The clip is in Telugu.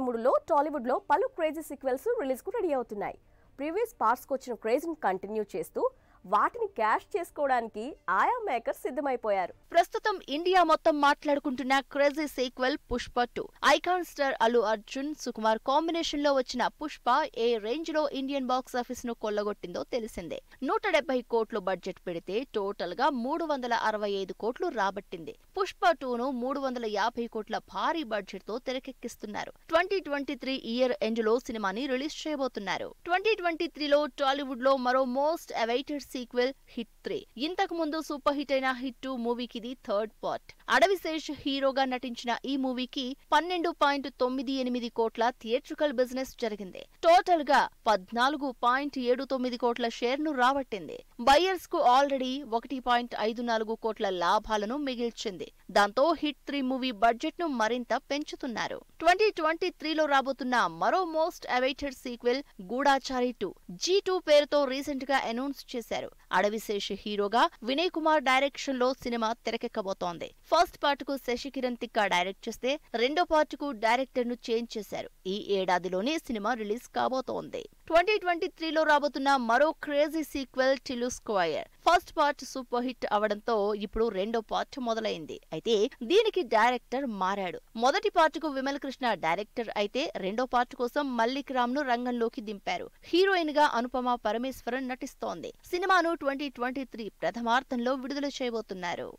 మూడులో టాలీవుడ్ లో పలు క్రేజీ సీక్వెల్స్ రిలీజ్ కు రెడీ అవుతున్నాయి ప్రీవియస్ పార్ట్స్ కు వచ్చిన క్రేజ్ ని కంటిన్యూ చేస్తూ వాటిని క్యాష్ చేసుకోవడానికి ఆయా మేకర్స్ సిద్ధమైపోయారు ప్రస్తుతం ఇండియా మొత్తం మాట్లాడుకుంటున్న crazy sequel Pushpa two icon star Allu Arjun Sukumar combination లో వచ్చిన పుష్ప ఏ రేంజ్ లో ఇండియన్ బాక్స్ ఆఫీస్ ను కొల్లగొట్టిందో తెలిసిందే నూట డెబ్బై కోట్లు బడ్జెట్ పెడితే టోటల్ గా మూడు వందల అరవై ఐదు కోట్లు రాబట్టింది పుష్ప టూను మూడు వందల యాభై కోట్ల భారీ బడ్జెట్ తో తెరకెక్కిస్తున్నారు twenty twenty three year end లో సినిమాని రిలీజ్ చేయబోతున్నారు ట్వంటీ ట్వంటీ త్రీలో టాలీవుడ్ లో మరో most awaited sequel hit three ఇంతకు ముందు సూపర్ హిట్ అయిన హిట్ టూ మూవీకి ఇది థర్డ్ పార్ట్ అడవిశేష్ హీరోగా నటించిన ఈ మూవీకి పన్నెండు పాయింట్ తొమ్మిది ఎనిమిది కోట్ల థియేట్రికల్ బిజినెస్ జరిగింది టోటల్ గా పద్నాలుగు పాయింట్ ఏడు తొమ్మిది కోట్ల షేర్ ను రాబట్టింది బయ్యర్స్ కు ఆల్రెడీ ఒకటి పాయింట్ ఐదు నాలుగు కోట్ల లాభాలను మిగిల్చింది దాంతో హిట్ త్రీ మూవీ బడ్జెట్ ను మరింత పెంచుతున్నారు ట్వంటీ ట్వంటీ త్రీలో రాబోతున్న మరో most awaited sequel Goodachari two G two పేరుతో రీసెంట్ గా అనౌన్స్ చేశారు అడవిశేష్ హీరోగా వినయ్ కుమార్ డైరెక్షన్ లో సినిమా తెరకెక్కబోతోంది ఫస్ట్ పార్ట్ కు శశికిరణ్ తిక్క డైరెక్ట్ చేస్తే రెండో పార్ట్ కు డైరెక్టర్ ను చేంజ్ చేశారు ఈ ఏడాదిలోనే సినిమా రిలీజ్ కాబోతోంది ట్వంటీ ట్వంటీ త్రీలో రాబోతున్న మరో crazy sequel Tillu square first part super hit అవడంతో ఇప్పుడు రెండో పార్ట్ మొదలైంది అయితే దీనికి డైరెక్టర్ మారాడు మొదటి పార్ట్ కు విమల్ కృష్ణ డైరెక్టర్ అయితే రెండో పార్ట్ కోసం మల్లిక్ రామ్ ను రంగంలోకి దింపారు హీరోయిన్ గా అనుపమ పరమేశ్వరన్ నటిస్తోంది సినిమాను ట్వంటీ ట్వంటీ త్రీ ప్రథమార్థంలో విడుదల చేయబోతున్నారు